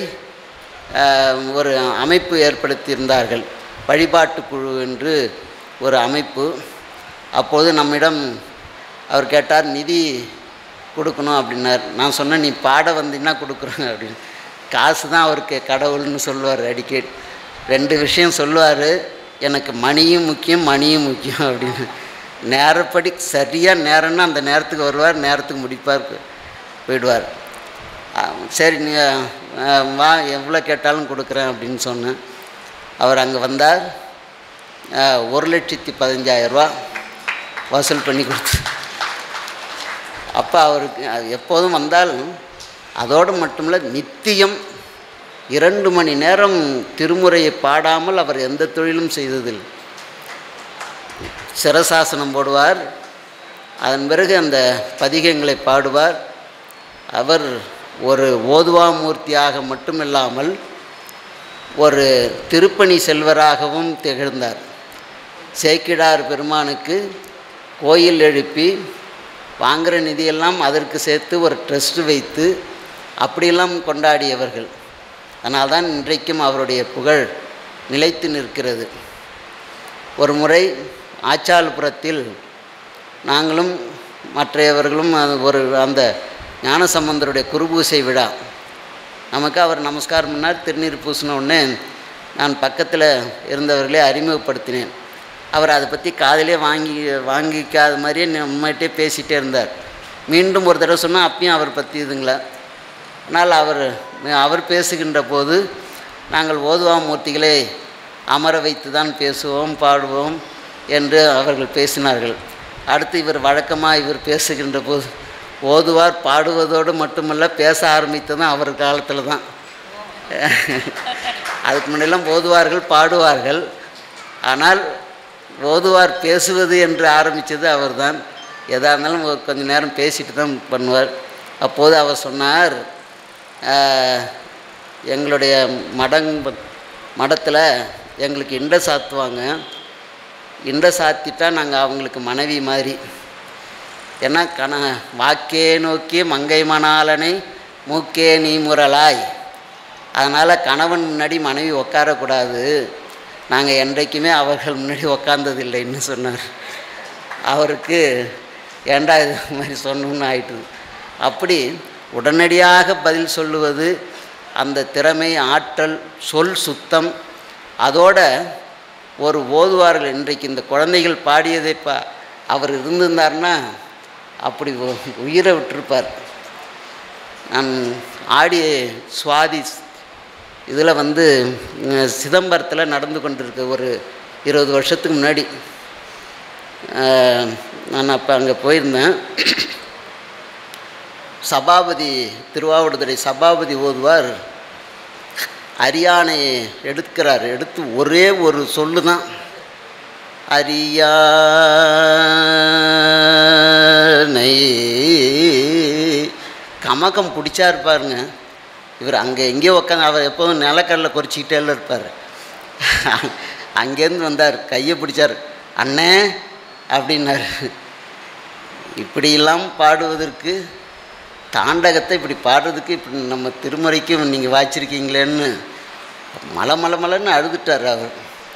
ஆம், ஒரு அமைப்பு ஏற்படுத்தியிருந்தார்கள் வழிபாட்டு குழு என்று ஒரு அமைப்பு அப்போது நம்மிடம் அவர் கேட்டார் நிதி கொடுக்கணும் அப்படின்னார் நான் சொன்னேன் நீ பாட வந்தீங்கன்னா கொடுக்குறேன் அப்படின்னு காசு தான் அவருக்கு கடவுள்னு சொல்லுவார் அடிக்கடி ரெண்டு விஷயம் சொல்லுவார் எனக்கு மணியும் முக்கியம் மணியும் முக்கியம் அப்படின்னு நேரப்படி சரியாக நேரம்னா அந்த நேரத்துக்கு வருவார் நேரத்துக்கு முடிப்பார் போயிடுவார் ஆ, சரி நீ ஆ, வா எவ்வளோ கேட்டாலும் கொடுக்குறேன் அப்படின்னு சொன்னேன் அவர் அங்கே வந்தார் ஆ, ஒரு லட்சத்தி பதினஞ்சாயிரரூவா வசூல் பண்ணி கொடுத்து அப்போ அவருக்கு அது எப்போதும் வந்தாலும் அதோடு மட்டுமில்ல நித்தியம் இரண்டு மணி நேரம் திருமுறையை பாடாமல் அவர் எந்த தொழிலும் செய்ததில்லை சிரசாசனம் போடுவார் அதன் பிறகு அந்த பதிகங்களை பாடுவார் அவர் ஒரு ஓதுவாமூர்த்தியாக மட்டுமில்லாமல் ஒரு திருப்பணி செல்வராகவும் திகழ்ந்தார் சேக்கிடார் பெருமானுக்கு கோயில் எழுப்பி வாங்குகிற நிதியெல்லாம் அதற்கு சேர்த்து ஒரு ட்ரஸ்ட் வைத்து அப்படியெல்லாம் கொண்டாடியவர்கள் அதனால்தான் இன்றைக்கும் அவருடைய புகழ் நிலைத்து நிற்கிறது ஒரு முறை ஆச்சால்புரத்தில் நாங்களும் மற்றையவர்களும் அது ஒரு அந்த ஞானசம்பந்தருடைய குருபூசை விழா நமக்கு அவர் நமஸ்காரம் பண்ணார் திருநீர் பூசின உடனே நான் பக்கத்தில் இருந்தவர்களே அறிமுகப்படுத்தினேன் அவர் அதை பற்றி காதிலே வாங்கி வாங்கிக்காத மாதிரியே நம்மகிட்டே பேசிகிட்டே இருந்தார் மீண்டும் ஒரு தடவை சொன்னால் அப்பயும் அவர் பற்றி இதுங்களா ஆனால் அவர் அவர் பேசுகின்ற போது நாங்கள் ஓதுவாமூர்த்திகளை அமர வைத்து தான் பேசுவோம் பாடுவோம் என்று அவர்கள் பேசினார்கள் அடுத்து இவர் வழக்கமாக இவர் பேசுகின்ற போது ஓதுவார் பாடுவதோடு மட்டுமல்ல பேச ஆரம்பித்ததும் அவர் காலத்தில் தான் அதுக்கு முன்னெல்லாம் ஓதுவார்கள் பாடுவார்கள் ஆனால் ஓதுவார் பேசுவது என்று ஆரம்பித்தது அவர்தான் எதாக இருந்தாலும் ஒரு கொஞ்ச நேரம் பேசிட்டு தான் பண்ணுவார் அப்போது அவர் சொன்னார் "ஆஹ், எங்களுடைய மடங் மடத்தில் எங்களுக்கு இண்ட சாத்துவாங்க இண்ட சாத்திட்டா நாங்கள் அவங்களுக்கு மனைவி மாதிரி ஏன்னா கண வாக்கே நோக்கி மங்கை மணாலனை மூக்கே நீ முரலாய் அதனால் கணவன் முன்னாடி மனைவி உட்காரக்கூடாது நாங்கள் என்றைக்குமே அவர்கள் முன்னாடி உக்காந்ததில்லைன்னு சொன்னார் அவருக்கு ஏண்டா இது மாதிரி சொன்னோன்னு ஆயிட்டு அப்படி உடனடியாக பதில் சொல்லுவது அந்த திறமை ஆற்றல் சொல் சுத்தம் அதோட ஒரு ஓதுவார்கள் இன்றைக்கு இந்த குழந்தைகள் பாடியதை பா அவர் இருந்திருந்தாருன்னா அப்படி உ- உயிரை விட்டிருப்பார் நான் ஆடி சுவாதி இதில் வந்து அஹ், சிதம்பரத்தில் நடந்து கொண்டிருக்க ஒரு இருபது வருஷத்துக்கு முன்னாடி அஹ், நான் அப்போ அங்கே போயிருந்தேன் சபாபதி திருவாவடுதுறை சபாபதி ஓதுவார் அரியானை எடுக்கிறார் எடுத்து ஒரே ஒரு சொல்லு தான் அரியானை கமக்கம் பிடிச்சார் பாருங்க இவர் அங்கே எங்கேயோ உட்காந்து அவர் எப்போதும் நிலக்கடலை குறிச்சிக்கிட்டே இருப்பார் அங்கேருந்து வந்தார் கையை பிடிச்சார் அண்ணே அப்படின்னார் இப்படியெல்லாம் பாடுவதற்கு தாண்டகத்தை இப்படி பாடுறதுக்கு இப்படி நம்ம திருமுறைக்கு நீங்கள் வாய்ச்சிருக்கீங்களேன்னு மலை மலை மலைன்னு அழுதுட்டார் அவர்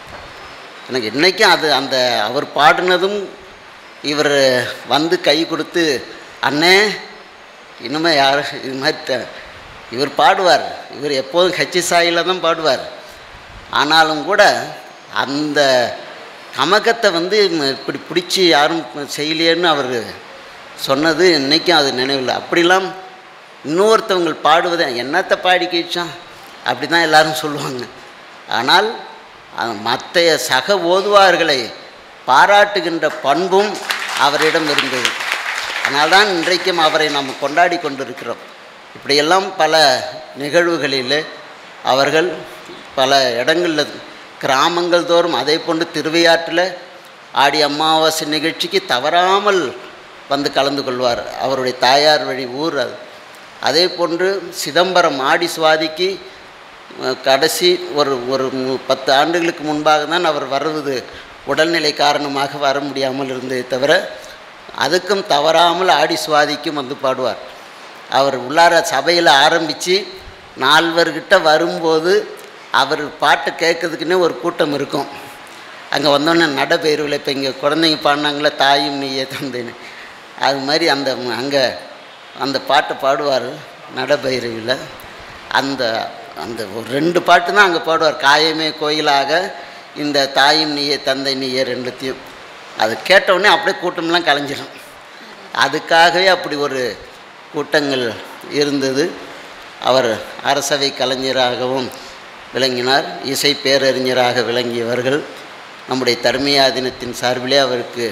எனக்கு இன்றைக்கும் அது அந்த அவர் பாடினதும் இவர் வந்து கை கொடுத்து அண்ணே இனிமேல் யார் இது மாதிரி த- இவர் பாடுவார் இவர் எப்போதும் ஹச்சி சாயில தான் பாடுவார் ஆனாலும் கூட அந்த கமகத்தை வந்து ம- இப்படி பிடிச்சி யாரும் செய்யலையேன்னு அவர் சொன்னது இன்றைக்கும் அது நினைவில் அப்படிலாம் இன்னொருத்தவங்க பாடுவதை என்னத்தை பாடி கிழிச்சான் அப்படி தான் எல்லாரும் சொல்லுவாங்க ஆனால் மற்ற சக ஓதுவார்களை பாராட்டுகின்ற பண்பும் அவரிடம் இருந்தது அதனால்தான் இன்றைக்கும் அவரை நாம் கொண்டாடி கொண்டிருக்கிறோம் இப்படியெல்லாம் பல நிகழ்வுகளில் அவர்கள் பல இடங்களில் கிராமங்கள் தோறும் அதே போன்று திருவையாற்றில் ஆடி அமாவாசை நிகழ்ச்சிக்கு தவறாமல் வந்து கலந்து கொள்வார் அவருடைய தாயார் வழி ஊர் அது அதே போன்று சிதம்பரம் ஆடி சுவாதிக்கு அஹ், கடைசி ஒரு ஒரு மு- பத்து ஆண்டுகளுக்கு முன்பாக தான் அவர் வருவது உடல்நிலை காரணமாக வர முடியாமல் இருந்ததை தவிர அதுக்கும் தவறாமல் ஆடி சுவாதிக்கும் வந்து பாடுவார் அவர் உள்ளார சபையில் ஆரம்பித்து நால்வர்கிட்ட வரும்போது அவர் பாட்டு கேட்கறதுக்குன்னே ஒரு கூட்டம் இருக்கும் அங்கே வந்தோடனே நடைபெயர்வில் இப்போ இங்கே குழந்தைங்க பாடினாங்களே தாயும் நீயே தந்தேன்னு அது மாதிரி அந்த அங்கே அந்த பாட்டை பாடுவார் நடைபெயர்வில் அந்த அந்த ஒரு ரெண்டு பாட்டு தான் அங்கே பாடுவார் காயமே கோயிலாக இந்த தாயும் நீயே தந்தை நீயே ரெண்டுத்தையும் அது கேட்டவுடனே அப்படியே கூட்டம்லாம் கலைஞ்சிடும் அதுக்காகவே அப்படி ஒரு கூட்டங்கள் இருந்தது அவர் அரசவை கலைஞராகவும் விளங்கினார் இசை பேரறிஞராக விளங்கியவர்கள் நம்முடைய தர்மியா தினத்தின் சார்பிலே அவருக்கு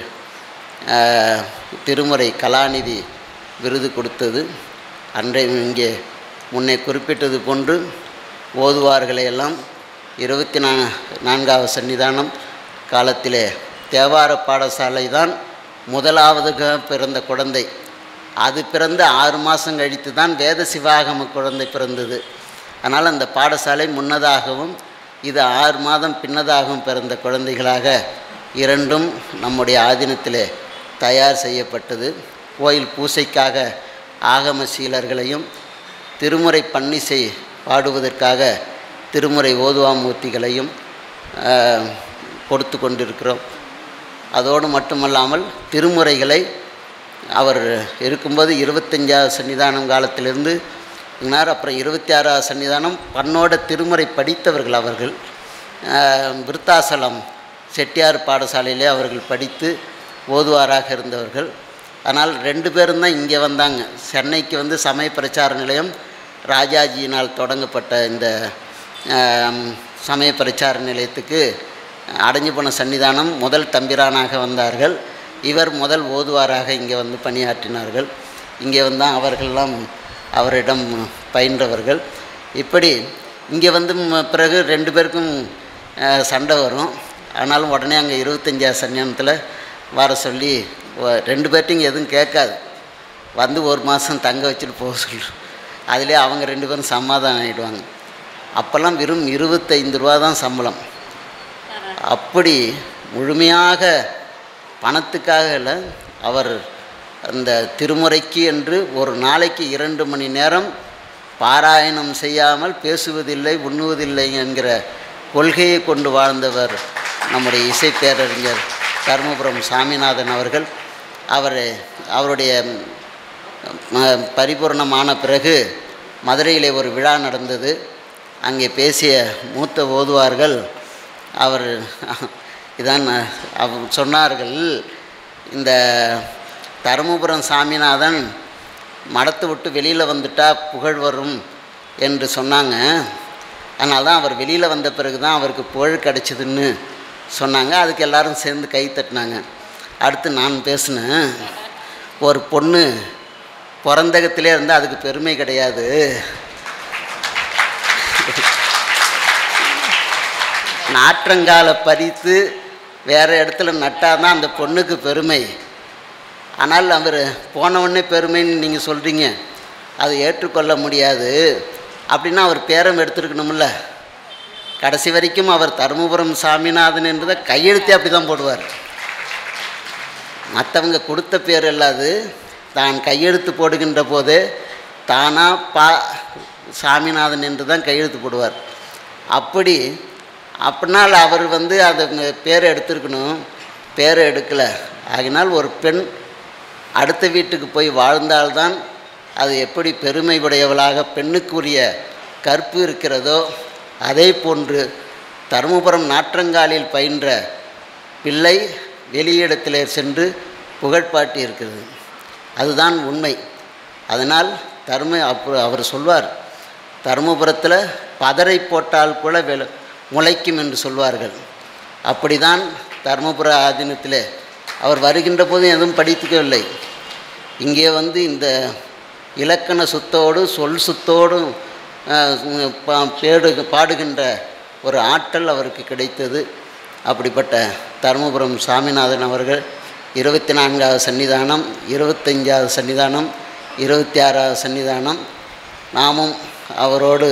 ஆஹ், திருமுறை கலாநிதி விருது கொடுத்தது அன்றைய இங்கே முன்னே குறிப்பிட்டது போன்று ஓதுவார்களை எல்லாம் இருபத்தி நா நான்காவது சன்னிதானம் காலத்திலே தேவார பாடசாலை தான் முதலாவதுக பிறந்த குழந்தை அது பிறந்து ஆறு மாதம் கழித்து தான் வேத சிவாகம குழந்தை பிறந்தது அதனால் அந்த பாடசாலை முன்னதாகவும் இது ஆறு மாதம் பின்னதாகவும் பிறந்த குழந்தைகளாக இரண்டும் நம்முடைய ஆதீனத்திலே தயார் செய்யப்பட்டது கோயில் பூசைக்காக ஆகம சீலர்களையும் திருமுறை பன்னிசை பாடுவதற்காக திருமுறை ஓதுவாமூர்த்திகளையும் ஆஹ், கொடுத்து கொண்டிருக்கிறோம் அதோடு மட்டுமல்லாமல் திருமுறைகளை அவர் இருக்கும்போது இருபத்தஞ்சாவது சன்னிதானம் காலத்திலிருந்து இன்னார் அப்புறம் இருபத்தி ஆறாவது சன்னிதானம் பன்னோட திருமுறை படித்தவர்கள் அவர்கள் ஆஹ், விருத்தாசலம் செட்டியார் பாடசாலையிலே அவர்கள் படித்து ஓதுவாராக இருந்தவர்கள் ஆனால் ரெண்டு பேரும் தான் இங்கே வந்தாங்க சென்னைக்கு வந்து சமய பிரச்சார நிலையம் ராஜாஜியினால் தொடங்கப்பட்ட இந்த ஆம், சமய பிரச்சார நிலையத்துக்கு அடைஞ்சு போன சன்னிதானம் முதல் தம்பிரானாக வந்தார்கள் இவர் முதல் ஓதுவாராக இங்கே வந்து பணியாற்றினார்கள் இங்கே வந்தால் அவர்கள்லாம் அவரிடம் பயின்றவர்கள் இப்படி இங்கே வந்து ம- பிறகு ரெண்டு பேருக்கும் அஹ், சண்டை வரும் ஆனாலும் உடனே அங்கே இருபத்தஞ்சாவது சன்னியானத்தில் வர சொல்லி வ- ரெண்டு பேர்ட்டையும் எதுவும் கேட்காது வந்து ஒரு மாதம் தங்க வச்சுட்டு போக சொல்லும் அதிலே அவங்க ரெண்டு பேரும் சமாதானம் ஆகிடுவாங்க அப்போல்லாம் வெறும் இருபத்தைந்து ரூபா தான் சம்பளம் அப்படி முழுமையாக பணத்துக்காக இல்லை அவர் அந்த திருமுறைக்கு என்று ஒரு நாளைக்கு இரண்டு மணி நேரம் பாராயணம் செய்யாமல் பேசுவதில்லை உண்ணுவதில்லை என்கிற கொள்கையை கொண்டு வாழ்ந்தவர் நம்முடைய இசை பேரறிஞர் தருமபுரம் சாமிநாதன் அவர்கள் அவர் அவருடைய ம- பரிபூரணமான பிறகு மதுரையிலே ஒரு விழா நடந்தது அங்கே பேசிய மூத்த ஓதுவார்கள் அவர் இதான் அவர் சொன்னார்கள் இந்த தருமபுரம் சாமிநாதன் மடத்தை விட்டு வெளியில் வந்துட்டா புகழ் வரும் என்று சொன்னாங்க அதனால தான் அவர் வெளியில் வந்த பிறகு தான் அவருக்கு புகழ் கிடச்சிதுன்னு சொன்னாங்க அதுக்கு எல்லாரும் சேர்ந்து கை தட்டினாங்க அடுத்து நான் பேசினேன் ஒரு பொண்ணு பிறந்தகத்திலே இருந்தால் அதுக்கு பெருமை கிடையாது நாற்றங்காலை பறித்து வேறு இடத்துல நட்டால் தான் அந்த பொண்ணுக்கு பெருமை ஆனால் அவர் போனவுடனே பெருமைன்னு நீங்கள் சொல்கிறீங்க அதை ஏற்றுக்கொள்ள முடியாது அப்படின்னா அவர் பேரம் எடுத்துருக்கணும்ல கடைசி வரைக்கும் அவர் தருமபுரம் சாமிநாதன் என்பதை கையெழுத்தே அப்படி தான் போடுவார் மற்றவங்க கொடுத்த பேர் அல்லாது தான் கையெழுத்து போடுகின்ற போது தானாக பா சாமிநாதன் என்று தான் கையெழுத்து போடுவார் அப்படி அப்படினால் அவர் வந்து அதை பேரை எடுத்திருக்கணும் பேரை எடுக்கலை ஆகினால் ஒரு பெண் அடுத்த வீட்டுக்கு போய் வாழ்ந்தால்தான் அது எப்படி பெருமை உடையவளாக பெண்ணுக்குரிய கற்பு இருக்கிறதோ அதே போன்று தருமபுரம் நாற்றங்காலில் பயின்ற பிள்ளை வெளியிடத்திலே சென்று புகழ்பாட்டி இருக்கிறது அதுதான் உண்மை அதனால் தரும அப்போ அவர் சொல்வார் தருமபுரத்தில் பதரை போட்டால் கூட வெள முளைக்கும் என்று சொல்வார்கள் அப்படிதான் தருமபுர ஆதீனத்தில் அவர் வருகின்ற போது எதுவும் படித்துக்கவில்லை இங்கே வந்து இந்த இலக்கண சுத்தோடு சொல் சுத்தோடும் அஹ், பா- பேடு பாடுகின்ற ஒரு ஆற்றல் அவருக்கு கிடைத்தது அப்படிப்பட்ட தருமபுரம் சாமிநாதன் அவர்கள் இருபத்தி நான்காவது சன்னிதானம் இருபத்தஞ்சாவது சன்னிதானம் இருபத்தி ஆறாவது சன்னிதானம் நாமும் அவரோடு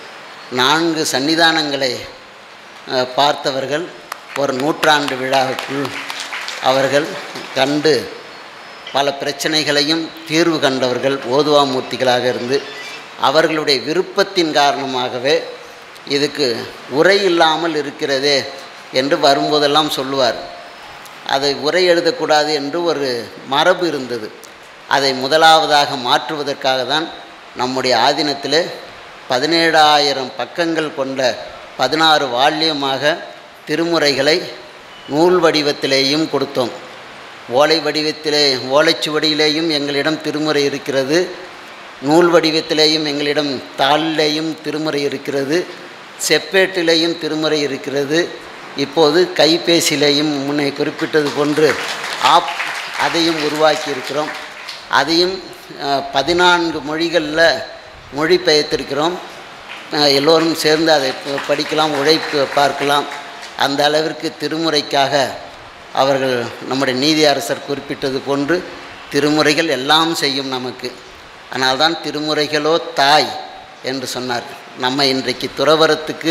நான்கு சன்னிதானங்களை அஹ், பார்த்தவர்கள் ஒரு நூற்றாண்டு விழாவுக்குள் அவர்கள் கண்டு பல பிரச்சனைகளையும் தீர்வு கண்டவர்கள் ஓதுவாமூர்த்திகளாக இருந்து அவர்களுடைய விருப்பத்தின் காரணமாகவே இதுக்கு உரை இல்லாமல் இருக்கிறதே என்று வரும்போதெல்லாம் சொல்லுவார் அதை உரை எழுதக்கூடாது என்று ஒரு மரபு இருந்தது அதை முதலாவதாக மாற்றுவதற்காக தான் நம்முடைய ஆதீனத்தில் பதினேழாயிரம் பக்கங்கள் கொண்ட பதினாறு வால்யமாக திருமுறைகளை நூல் வடிவத்திலேயும் கொடுத்தோம் ஓலை வடிவத்திலே ஓலைச்சுவடியிலேயும் எங்களிடம் திருமுறை இருக்கிறது நூல் வடிவத்திலேயும் எங்களிடம் தாளிலேயும் திருமுறை இருக்கிறது செப்பேட்டிலேயும் திருமுறை இருக்கிறது இப்போது கைபேசியிலேயும் முன்னே குறிப்பிட்டது போன்று ஆப் அதையும் உருவாக்கி இருக்கிறோம் அதையும் அஹ், பதினான்கு மொழிகளில் மொழிபெயர்த்திருக்கிறோம் அஹ், எல்லோரும் சேர்ந்து அதை ப- படிக்கலாம் உழைப்பு பார்க்கலாம் அந்த அளவிற்கு திருமுறைக்காக அவர்கள் நம்முடைய நீதி அரசர் குறிப்பிட்டது போன்று திருமுறைகள் எல்லாம் செய்யும் நமக்கு அதனால்தான் திருமுறைகளோ தாய் என்று சொன்னார் நம்ம இன்றைக்கு துறவரத்துக்கு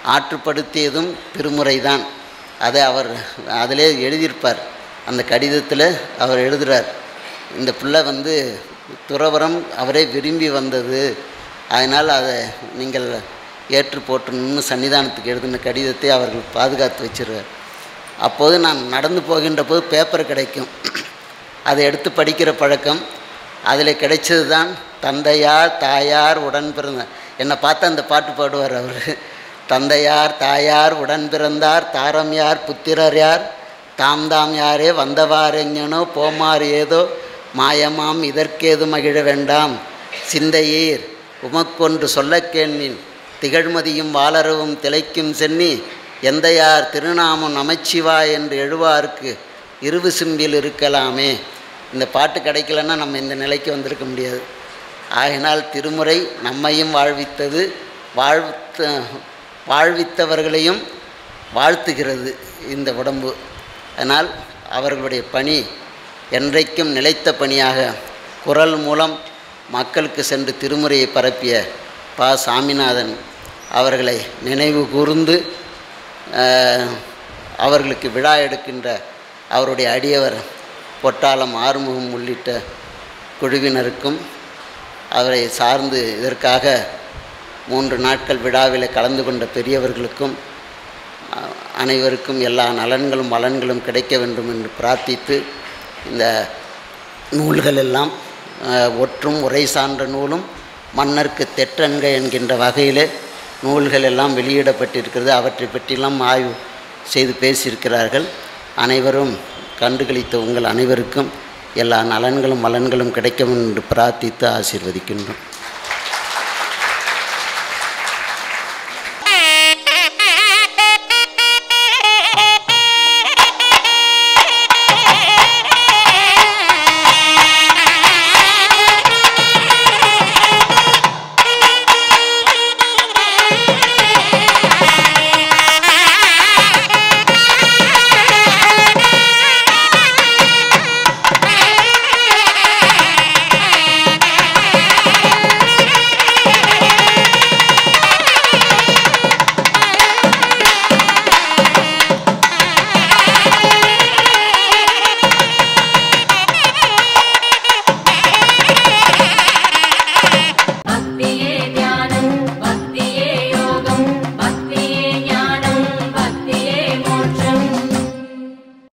ஆற்றுப்படுத்தியதும் திருமுறை தான் அதை அவர் அதிலே எழுதியிருப்பார் அந்த கடிதத்தில் அவர் எழுதுகிறார் இந்த பிள்ளை வந்து துறவரம் அவரே விரும்பி வந்தது அதனால் அதை நீங்கள் ஏற்று போட்டணும்னு சன்னிதானத்துக்கு எழுதின கடிதத்தை அவர்கள் பாதுகாத்து வச்சிருவார் அப்போது நான் நடந்து போகின்ற போது பேப்பர் கிடைக்கும் அதை எடுத்து படிக்கிற பழக்கம் அதில் கிடைச்சது தான் தந்தையார் தாயார் உடன் பிறந்த என்னை பார்த்து அந்த பாட்டு பாடுவார் அவர் தந்தையார் தாயார் உடன் பிறந்தார் தாரம் யார் புத்திரர் யார் தாம் தாம் யாரே வந்தவாரெங்கனோ போமாறு ஏதோ மாயமாம் இதற்கேது மகிழ வேண்டாம் சிந்தையீர் உமக்கொன்று சொல்லக் கேண்மின் திகழ்மதியும் வாளரவும் திளைக்கும் சென்னி எந்தையார் திருநாமம் நமச்சிவா என்று எழுவார்க்கு இருவு சிம்பில் இருக்கலாமே இந்த பாட்டு கிடைக்கலன்னா நம்ம இந்த நிலைக்கு வந்திருக்க முடியாது ஆகினால் திருமுறை நம்மையும் வாழ்வித்தது வாழ்த்த வாழ்வித்தவர்களையும் வாழ்த்துகிறது இந்த உடம்பு அதனால் அவர்களுடைய பணி என்றைக்கும் நிலைத்த பணியாக குரல் மூலம் மக்களுக்கு சென்று திருமுறையை பரப்பிய பா சாமிநாதன் அவர்களை நினைவு கூர்ந்து அஹ், அவர்களுக்கு விழா எடுக்கின்ற அவருடைய அடியவர் பொட்டாளம் ஆறுமுகம் உள்ளிட்ட குழுவினருக்கும் அவரை சார்ந்து இதற்காக மூன்று நாட்கள் விழாவில் கலந்து கொண்ட பெரியவர்களுக்கும் அஹ், அனைவருக்கும் எல்லா நலன்களும் வளன்களும் கிடைக்க வேண்டும் என்று பிரார்த்தித்து இந்த நூல்கள் எல்லாம் அஹ், ஒற்றும் உரை சான்ற நூலும் மன்னர்க்கு தெற்றன்க என்கின்ற வகையிலே நூல்கள் எல்லாம் வெளியிடப்பட்டிருக்கிறது அவற்றை பற்றியெல்லாம் ஆய்வு செய்து பேசியிருக்கிறார்கள் அனைவரும் கண்டுகளித்த உங்கள் அனைவருக்கும் எல்லா நலன்களும் வளன்களும் கிடைக்கும் என்று பிரார்த்தித்து ஆசீர்வதிக்கின்றோம்